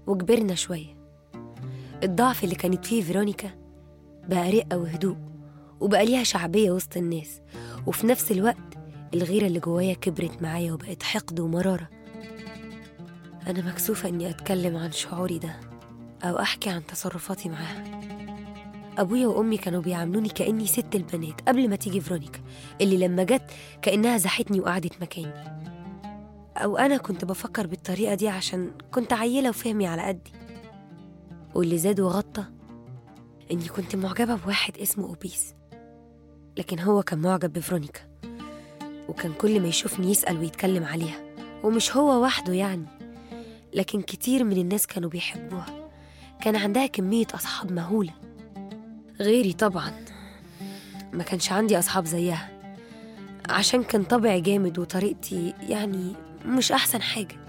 وكبرنا شوية الضعف اللي كانت فيه فيرونيكا بقى رقة وهدوء وبقى ليها شعبية وسط الناس وفي نفس الوقت الغيرة اللي جوايا كبرت معايا وبقت حقد ومرارة أنا مكسوفة إني أتكلم عن شعوري ده أو أحكي عن تصرفاتي معاها أبويا وأمي كانوا بيعاملوني كأني ست البنات قبل ما تيجي فيرونيكا اللي لما جت كأنها زحتني وقعدت مكاني أو أنا كنت بفكر بالطريقة دي عشان كنت عيلة وفهمي على قدي واللي زاد وغطى إني كنت معجبة بواحد اسمه أوبيس لكن هو كان معجب بفرونيكا وكان كل ما يشوفني يسأل ويتكلم عليها ومش هو وحده يعني لكن كتير من الناس كانوا بيحبوها كان عندها كمية أصحاب مهولة غيري طبعا ما كانش عندي أصحاب زيها عشان كان طبعي جامد وطريقتي يعني مش أحسن حاجة